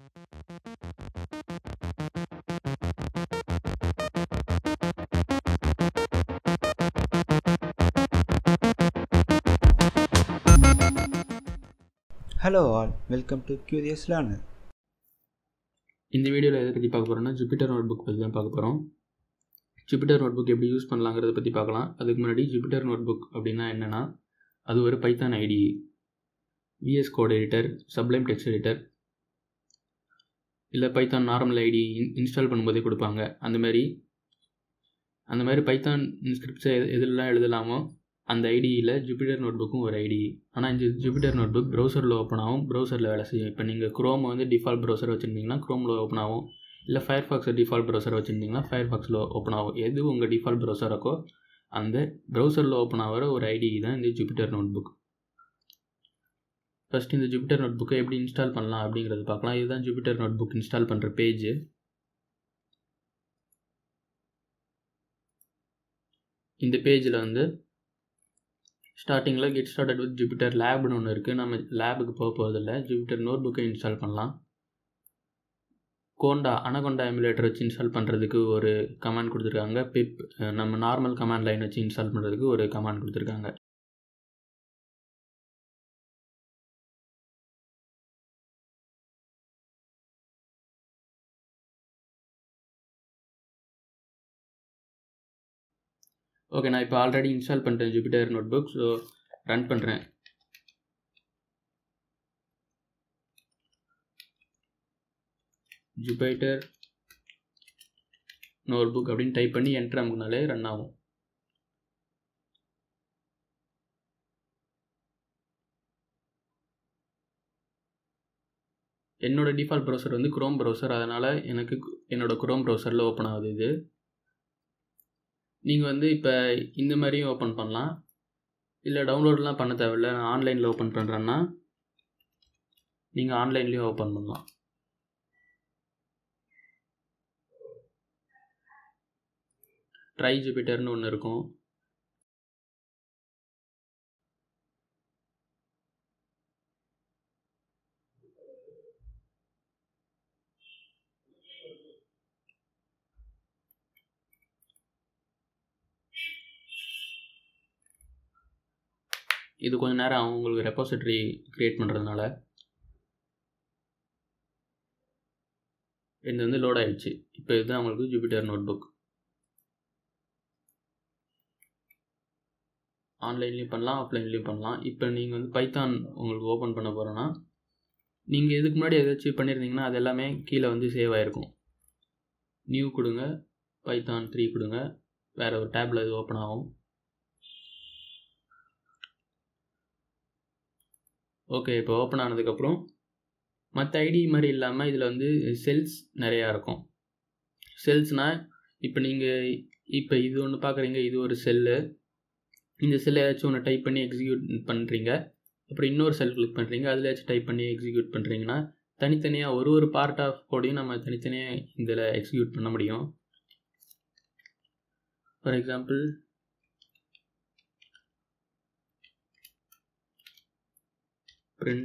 Hello all, welcome to Curious Learner. இந்த வீடியோவில் எதை பற்றி பார்க்க போகிறோம்னா ஜூபிட்டர் நோட் புக் பற்றி தான் பார்க்க போகிறோம் ஜூபிட்டர் நோட் புக் எப்படி யூஸ் பண்ணலாங்கிறத பற்றி பார்க்கலாம் அதுக்கு முன்னாடி ஜூபிட்டர் நோட் புக் அப்படின்னா என்னென்னா அது ஒரு Python IDE VS Code editor Sublime Text editor இல்லை பைத்தான் நார்மல் ஐடி இன்ஸ்டால் பண்ணும்போதே கொடுப்பாங்க அந்த மாதிரி அந்த மாதிரி பைத்தான் ஸ்கிரிப்ட்ஸை எது எதுலாம் எழுதலாமோ அந்த ஐடியில் ஜூபிட்டர் நோட் புக்கும் ஒரு ஐடி ஆனால் இந்த ஜூபிட்டர் நோட் புக் ப்ரௌசரில் ஓப்பன் ஆகும் ப்ரௌசரில் வேலை செய்யும் இப்போ நீங்கள் க்ரோம் வந்து டிஃபால்ட் ப்ரௌசர் வச்சுருந்தீங்கன்னா க்ரோமில் ஓப்பன் ஆகும் இல்லை ஃபயர் ஃபாக்ஸை டிஃபால்ட் ப்ரௌசர் வச்சுருந்தீங்கன்னா ஃபயர் ஃபாக்ஸில் ஓப்பன் ஆகும் எது உங்கள் டிஃபால்ட் ப்ரௌசர் இருக்கோ அந்த ப்ரௌசரில் ஓப்பன் ஆகிற ஒரு ஐடி தான் இந்த ஜூபிட்டர் நோட் புக் ஃபஸ்ட் இந்த ஜூபிட்டர் நோட் புக்கை எப்படி இன்ஸ்டால் பண்ணலாம் அப்படிங்கிறது பார்க்கலாம் இதுதான் ஜூபிட்டர் நோட் புக் இன்ஸ்டால் பண்ணுற பேஜ் இந்த பேஜில் வந்து ஸ்டார்டிங்கில் கெட் ஸ்டார்டட் வித் ஜூபிட்டர் லேப்னு ஒன்று இருக்குது நம்ம லேபுக்கு போக போகிறதில்ல ஜூபிட்டர் நோட் புக்கை இன்ஸ்டால் பண்ணலாம் கோண்டா அனகொண்டா எமுலேட்டர் வச்சு இன்ஸ்டால் பண்ணுறதுக்கு ஒரு கமாண்ட் கொடுத்துருக்காங்க பிப் நம்ம நார்மல் கமாண்ட் லைன் வச்சு இன்ஸ்டால் பண்ணுறதுக்கு ஒரு கமாண்ட் கொடுத்துருக்காங்க ஓகே நான் இப்போ ஆல்ரெடி இன்ஸ்டால் பண்ணிட்டேன் Jupyter notebook so run பண்ணுறேன் ஜூபிட்டர் நோட் புக் அப்படின்னு டைப் பண்ணி என்ட்ரு அமுக்குனாலே ரன் ஆகும் என்னோட டிஃபால்ட் ப்ரௌசர் வந்து குரோம் ப்ரௌசர் அதனால் எனக்கு என்னோட குரோம் ப்ரௌசரில் ஓப்பன் ஆகுது இது நீங்கள் வந்து இப்போ இந்த மாதிரியும் ஓப்பன் பண்ணலாம் இல்லை டவுன்லோட்லாம் பண்ண தேவையில்ல நான் ஆன்லைனில் ஓப்பன் பண்ணுறேன்னா நீங்கள் ஆன்லைன்லேயும் ஓப்பன் பண்ணலாம் ட்ரை ஜூபிட்டர்னு ஒன்று இருக்கும் இது கொஞ்சம் நேரம் ஆகும் உங்களுக்கு ரெப்பாசிட்டரி க்ரியேட் பண்ணுறதுனால இது வந்து லோட் ஆகிடுச்சு இப்போ இதுதான் உங்களுக்கு ஜூபிட்டர் நோட் புக் ஆன்லைன்லேயும் பண்ணலாம் ஆஃப்லைன்லேயும் பண்ணலாம் இப்போ நீங்கள் வந்து பைத்தான் உங்களுக்கு ஓப்பன் பண்ண போகிறோன்னா நீங்கள் இதுக்கு முன்னாடி ஏதாச்சும் பண்ணியிருந்தீங்கன்னா அது எல்லாமே கீழே வந்து சேவ் ஆகிருக்கும் நியூ கொடுங்க பைத்தான் த்ரீ கொடுங்க வேறு ஒரு டேப்பில் இது ஓப்பன் ஆகும் ஓகே இப்போ ஓப்பன் ஆனதுக்கப்புறம் மற்ற ஐடி மாதிரி இல்லாமல் இதில் வந்து செல்ஸ் நிறையா இருக்கும் செல்ஸ்னால் இப்போ நீங்கள் இப்போ இது ஒன்று பார்க்குறீங்க இது ஒரு செல்லு இந்த செல்லை ஏதாச்சும் ஒன்று டைப் பண்ணி எக்ஸிக்யூட் பண்ணுறீங்க அப்புறம் இன்னொரு செல் கிளிக் பண்ணுறீங்க அதில் ஏதாச்சும் டைப் பண்ணி எக்ஸிக்யூட் பண்ணுறீங்கன்னா தனித்தனியாக ஒரு ஒரு பார்ட் ஆஃப் கோடையும் நம்ம தனித்தனியாக இதில் எக்ஸிக்யூட் பண்ண முடியும் ஃபார் எக்ஸாம்பிள் print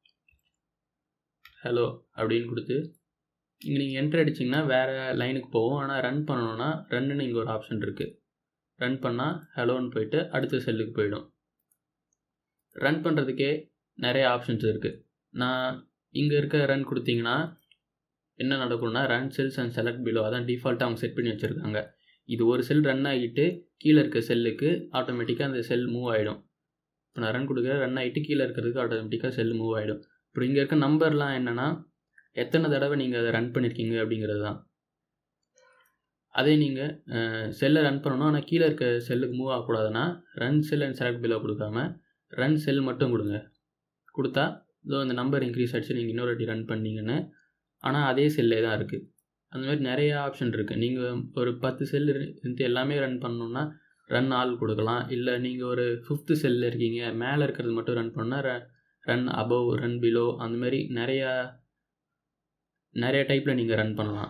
ஹலோ அப்படின்னு கொடுத்து இங்கே நீங்கள் என்ட்ரு அடிச்சிங்கன்னா வேறு லைனுக்கு போகும் ஆனால் ரன் பண்ணணுன்னா ரன்னுன்னு இங்கே ஒரு ஆப்ஷன் இருக்குது ரன் பண்ணால் ஹலோன்னு போயிட்டு அடுத்த செல்லுக்கு போயிடும் ரன் பண்ணுறதுக்கே நிறைய ஆப்ஷன்ஸ் இருக்குது நான் இங்கே இருக்க ரன் கொடுத்தீங்கன்னா என்ன நடக்கும்னா run cells and select below அதான் டிஃபால்ட்டாக அவங்க செட் பண்ணி வச்சுருக்காங்க இது ஒரு செல் ரன் ஆகிட்டு கீழே இருக்க செல்லுக்கு ஆட்டோமேட்டிக்காக அந்த செல் மூவ் ஆகிடும் இப்போ நான் ரன் கொடுக்குற ரன் ஆகிட்டு கீழே இருக்கிறதுக்கு ஆட்டோமேட்டிக்காக செல் மூவ் ஆகிடும் இப்போ இங்கே இருக்க நம்பர்லாம் என்னென்னா எத்தனை தடவை நீங்கள் அதை ரன் பண்ணியிருக்கீங்க அப்படிங்கிறது தான் அதே நீங்கள் செல்லை ரன் பண்ணணும் ஆனால் கீழே இருக்க செல்லுக்கு மூவ் ஆகக்கூடாதுன்னா run cell and select below கொடுக்காம ரன் செல் மட்டும் கொடுங்க கொடுத்தா இதோ அந்த நம்பர் இன்க்ரீஸ் ஆகிடுச்சு நீங்கள் இன்னொரு வாட்டி ரன் பண்ணீங்கன்னு ஆனால் அதே செல்லே தான் இருக்குது அந்த மாதிரி நிறைய ஆப்ஷன் இருக்குது நீங்கள் ஒரு பத்து செல் இருந்து எல்லாமே ரன் பண்ணணுன்னா ரன் ஆல் கொடுக்கலாம் இல்லை நீங்கள் ஒரு ஃபிஃப்த்து செல்லில் இருக்கீங்க மேலே இருக்கிறது மட்டும் ரன் பண்ணால் ரன் அபவ் ரன் பிலோ அந்த மாதிரி நிறையா நிறைய டைப்பில் நீங்கள் ரன் பண்ணலாம்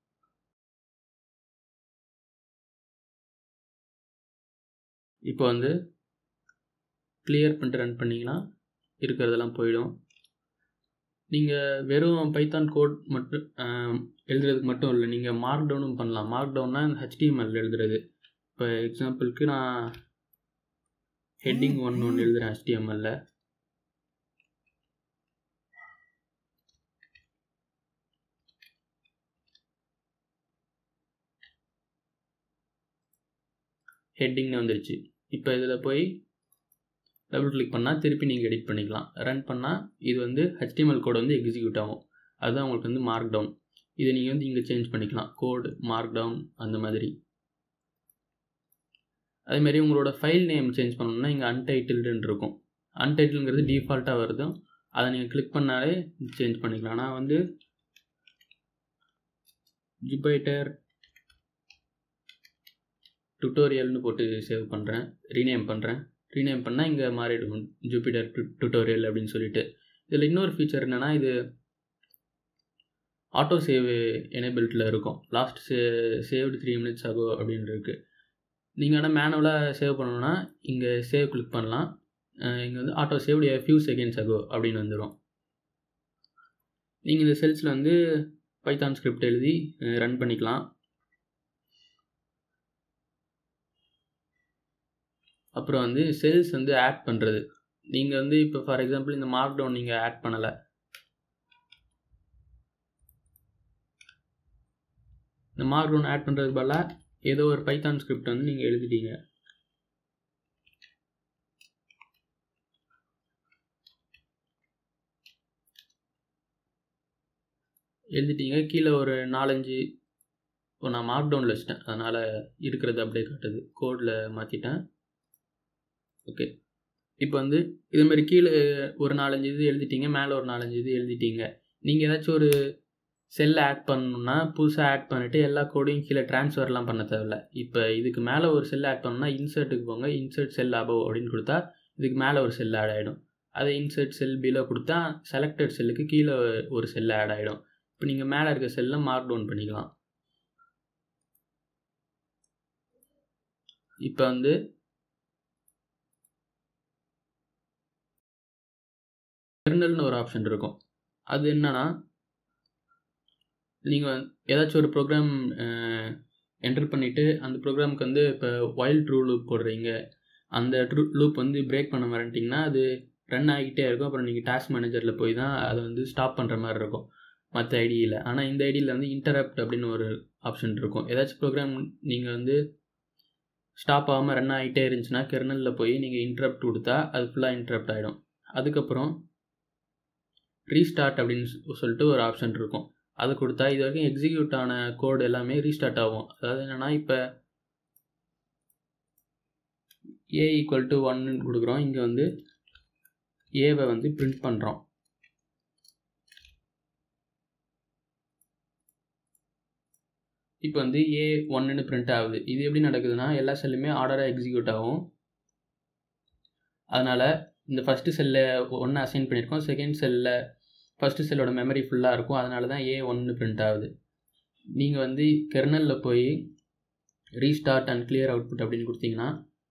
இப்போ வந்து கிளியர் பண்ணிட்டு ரன் பண்ணிங்கன்னா இருக்கிறதெல்லாம் போயிடும் நீங்கள் வெறும் பைத்தான் கோட் மட்டும் எழுதுறதுக்கு மட்டும் இல்லை நீங்கள் மார்க் டவுனும் பண்ணலாம் மார்க் டவுன்னா ஹெச்டிஎம்எல் எழுதுறது இப்போ எக்ஸாம்பிளுக்கு நான் ஹெட்டிங் ஒன் ஒன்று எழுதுகிறேன் ஹெச்டிஎம்எல்ல ஹெட்டிங்னு வந்துருச்சு இப்போ இதில் போய் டபுள் கிளிக் பண்ணால் திருப்பி நீங்கள் எடிட் பண்ணிக்கலாம் ரன் பண்ணால் இது வந்து ஹெச்டிஎம்எல் கோட் வந்து எக்ஸிக்யூட் ஆகும் அதுதான் உங்களுக்கு வந்து மார்க் டவுன் இதை நீங்கள் வந்து இங்கே சேஞ்ச் பண்ணிக்கலாம் கோடு மார்க் டவுன் அந்த மாதிரி அதேமாரி உங்களோட ஃபைல் நேம் சேஞ்ச் பண்ணணும்னா இங்கே அன்டைட்டில்டுன்னு இருக்கும் அன்டைட்டில்ங்கிறது டிஃபால்ட்டாக வருது அதை நீங்கள் கிளிக் பண்ணாலே சேஞ்ச் பண்ணிக்கலாம் நான் வந்து ஜுபைட்டர் டுட்டோரியல்னு போட்டு சேவ் பண்ணுறேன் ரீநேம் பண்ணுறேன் ரீநேம் பண்ணால் இங்கே மாறிடும் ஜூபிட்டர் டு டுட்டோரியல் அப்படின்னு சொல்லிட்டு இதில் இன்னொரு ஃபீச்சர் என்னென்னா இது ஆட்டோ சேவ் எனேபிள்டில் இருக்கும் லாஸ்ட் சே சேவ்டு த்ரீ மினிட்ஸ் ஆகும் அப்படின்னு இருக்குது நீங்கள் ஆனால் மேனுவலாக சேவ் பண்ணணுன்னா இங்கே சேவ் கிளிக் பண்ணலாம் இங்கே வந்து auto saved few seconds ago அப்படின்னு வந்துடும் நீங்கள் இந்த செல்ஸில் வந்து பைத்தான் ஸ்கிரிப்ட் எழுதி ரன் பண்ணிக்கலாம் அப்புறம் வந்து செல்ஸ் வந்து ஆட் பண்ணுறது நீங்கள் வந்து இப்போ ஃபார் எக்ஸாம்பிள் இந்த மார்க் டவுன் நீங்கள் ஆட் பண்ணலை இந்த மார்க் டவுன் ஆட் பண்ணுறதுக்கு பதிலாக ஏதோ ஒரு பைத்தான் ஸ்கிரிப்ட் வந்து நீங்கள் எழுதிட்டீங்க எழுதிட்டீங்க கீழே ஒரு நாலஞ்சு இப்போ நான் மார்க் டவுனில் வச்சிட்டேன் அதனால் இருக்கிறது அப்படியே காட்டுது கோடில் மாற்றிட்டேன் ஓகே இப்போ வந்து இதுமாரி கீழே ஒரு நாலஞ்சு இது எழுதிட்டீங்க மேலே ஒரு நாலஞ்சு இது எழுதிட்டீங்க நீங்கள் ஏதாச்சும் ஒரு செல்லை ஆட் பண்ணணுன்னா புதுசாக ஆட் பண்ணிவிட்டு எல்லா கோடையும் கீழே ட்ரான்ஸ்ஃபர்லாம் பண்ண தேவையில்ல இப்போ இதுக்கு மேலே ஒரு செல் ஆட் பண்ணணும்னா இன்சர்ட்டுக்கு போங்க இன்சர்ட் செல் அபவ் அப்படின்னு கொடுத்தா இதுக்கு மேலே ஒரு செல் ஆட் ஆகிடும் அதை இன்சர்ட் செல் பிலோ கொடுத்தா செலக்டட் செல்லுக்கு கீழே ஒரு செல் ஆட் ஆகிடும் இப்போ நீங்கள் மேலே இருக்க செல்லை மார்க் டவுன் பண்ணிக்கலாம் இப்போ வந்து கெர்னல்னு ஒரு ஆப்ஷன் இருக்கும் அது என்னன்னா நீங்கள் ஏதாச்சும் ஒரு ப்ரோக்ராம் என்டர் பண்ணிவிட்டு அந்த ப்ரோக்ராமுக்கு வந்து இப்போ வைல்ட் ட்ரூ லூப் போடுறீங்க அந்த ட்ரூ லூப் வந்து பிரேக் பண்ண வரட்டிங்கன்னா அது ரன் ஆகிக்கிட்டே இருக்கும் அப்புறம் நீங்கள் டாஸ்க் மேனேஜரில் போய் தான் அதை வந்து ஸ்டாப் பண்ணுற மாதிரி இருக்கும் மற்ற ஐடியில் ஆனால் இந்த ஐடியில் வந்து இன்டரப்ட் அப்படின்னு ஒரு ஆப்ஷன் இருக்கும் ஏதாச்சும் ப்ரோக்ராம் நீங்கள் வந்து ஸ்டாப் ஆகாமல் ரன் ஆகிட்டே இருந்துச்சுன்னா கெர்னலில் போய் நீங்கள் இன்டரப்ட் கொடுத்தா அது ஃபுல்லாக இன்டரப்ட் ஆகிடும் அதுக்கப்புறம் ரீஸ்டார்ட் அப்படின்னு சொல்லிட்டு ஒரு ஆப்ஷன் இருக்கும் அது கொடுத்தா இது வரைக்கும் எக்ஸிக்யூட் ஆன கோடு எல்லாமே ரீஸ்டார்ட் ஆகும் அதாவது என்னென்னா இப்போ ஏ ஈக்குவல் டு ஒன்னு கொடுக்குறோம் இங்கே வந்து ஏவை வந்து பிரிண்ட் பண்ணுறோம் இப்போ வந்து ஏ ஒன்றுன்னு பிரிண்ட் ஆகுது இது எப்படி நடக்குதுன்னா எல்லா செல்லுமே ஆர்டராக எக்ஸிக்யூட் ஆகும் அதனால் இந்த ஃபஸ்ட்டு செல்லில் ஒன்று அசைன் பண்ணியிருக்கோம் செகண்ட் செல்லில் ஃபஸ்ட்டு செல்லோட மெமரி ஃபுல்லாக இருக்கும் அதனால தான் ஏ ஒன்று பிரிண்ட் ஆகுது நீங்கள் வந்து கெர்னலில் போய் ரீஸ்டார்ட் அண்ட் கிளியர் அவுட்புட் அப்படின்னு கொடுத்தீங்கன்னா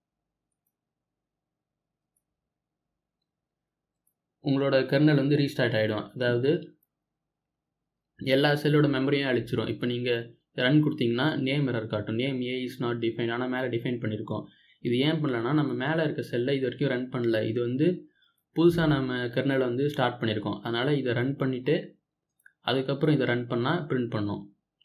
உங்களோட கெர்னல் வந்து ரீஸ்டார்ட் ஆகிடும் அதாவது எல்லா செல்லோட மெமரியும் அழிச்சிரும் இப்போ நீங்கள் ரன் கொடுத்தீங்கன்னா நேம் எரர் காட்டும் name a is not define ஆனால் மேலே டிஃபைன் பண்ணியிருக்கோம் இது ஏன் பண்ணலன்னா நம்ம மேலே இருக்க செல்லை இது வரைக்கும் ரன் பண்ணல இது வந்து புதுசாக நம்ம கெர்னலை வந்து ஸ்டார்ட் பண்ணியிருக்கோம் அதனால் இதை ரன் பண்ணிவிட்டு அதுக்கப்புறம் இதை ரன் பண்ணால் பிரிண்ட் பண்ணோம்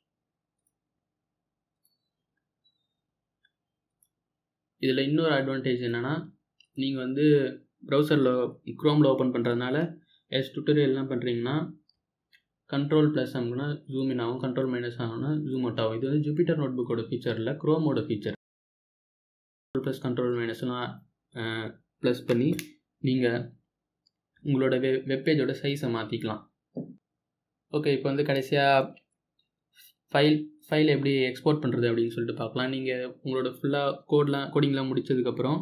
இதில் இன்னொரு அட்வான்டேஜ் என்னென்னா நீங்கள் வந்து ப்ரௌசரில் க்ரோமில் ஓப்பன் பண்ணுறதுனால எஸ் டுட்டோரியல்லாம் பண்ணுறீங்கன்னா கண்ட்ரோல் ப்ளஸ் ஆகும்னா ஜூம் இன் ஆகும் கண்ட்ரோல் மைனஸ் ஆகும்னா ஜூம் அவுட் ஆகும் இது வந்து ஜூபிட்டர் நோட் புக்கோட ஃபீச்சரில் க்ரோமோட ஃபீச்சர் ப்ளஸ் கண்ட்ரோல் மைனஸ்லாம் ப்ளஸ் பண்ணி நீங்கள் உங்களோட வெ வெப்பேஜோட சைஸை மாற்றிக்கலாம் ஓகே இப்போ வந்து கடைசியாக ஃபைல் ஃபைல் எப்படி எக்ஸ்போர்ட் பண்ணுறது அப்படின்னு சொல்லிட்டு பார்க்கலாம் நீங்கள் உங்களோட ஃபுல்லாக கோட்லாம் கோடிங்லாம் முடித்ததுக்கப்புறம்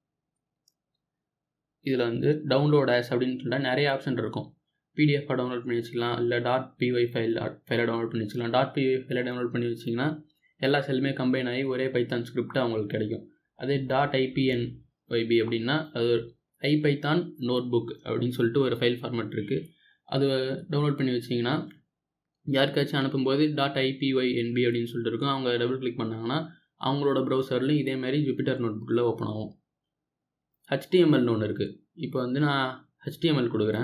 இதில் வந்து டவுன்லோட் ஆஸ் அப்படின்னு சொல்லிட்டு நிறைய ஆப்ஷன் இருக்கும் பிடிஎஃபாக டவுன்லோட் பண்ணி வச்சுக்கலாம் இல்லை டாட் பிஒய் ஃபைல் ஃபைலை டவுன்லோட் பண்ணி வச்சுக்கலாம் டாட் பிஒய் ஃபைலை டவுன்லோட் பண்ணி வச்சிங்கன்னா எல்லா செல்லுமே கம்பைன் ஆகி ஒரே பைத்தான் ஸ்கிரிப்ட் அவங்களுக்கு கிடைக்கும் அதே டாட் ஐபிஎன் ஒய்பி அப்படின்னா அது ஒரு ஐபைத்தான் நோட் புக் அப்படின்னு சொல்லிட்டு ஒரு ஃபைல் ஃபார்மேட் இருக்குது அது டவுன்லோட் பண்ணி வச்சிங்கன்னா யாருக்காச்சும் அனுப்பும்போது டாட் ஐபிஒய் என்பி அப்படின்னு சொல்லிட்டு இருக்கும் அவங்க டபுள் கிளிக் பண்ணாங்கன்னா அவங்களோட ப்ரௌசர்லையும் இதே மாதிரி ஜூபிட்டர் நோட் புக்கில் ஓப்பன் ஆகும் ஹெச்டிஎம்எல்னு ஒன்று இருக்குது இப்போ வந்து நான் ஹெச்டிஎம்எல் கொடுக்குறேன்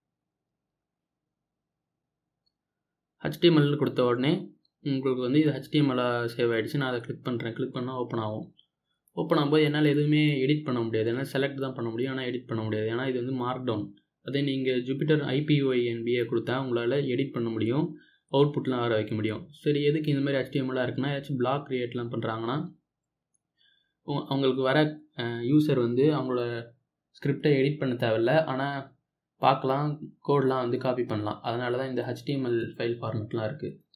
ஹெச்டிஎம்எல் கொடுத்த உடனே உங்களுக்கு வந்து இது ஹெச்டிஎம்எல்லாக சேவ் ஆகிடுச்சு நான் அதை கிளிக் பண்ணுறேன் கிளிக் பண்ணால் ஓப்பன் ஆகும் ஓப்பன் ஆகும்போது என்னால் எதுவுமே எடிட் பண்ண முடியாது என்னால் செலக்ட் தான் பண்ண முடியும் ஆனால் எடிட் பண்ண முடியாது ஏன்னா இது வந்து மார்க் டவுன் அதே நீங்கள் ஜூபிட்டர் ஐபிஒய் என்பிஏ கொடுத்தா உங்களால் எடிட் பண்ண முடியும் அவுட்புட்லாம் வர வைக்க முடியும் சரி எதுக்கு இந்த மாதிரி ஹெச்டிஎம்எல்லாக இருக்குன்னா ஏதாச்சும் பிளாக் க்ரியேட்லாம் பண்ணுறாங்கன்னா அவங்களுக்கு வர யூசர் வந்து அவங்களோட ஸ்கிரிப்டை எடிட் பண்ண தேவையில்ல ஆனால் பார்க்கலாம் கோட்லாம் வந்து காப்பி பண்ணலாம் அதனால தான் இந்த ஹெச்டிஎம்எல் ஃபைல் ஃபார்மெட்லாம் இருக்குது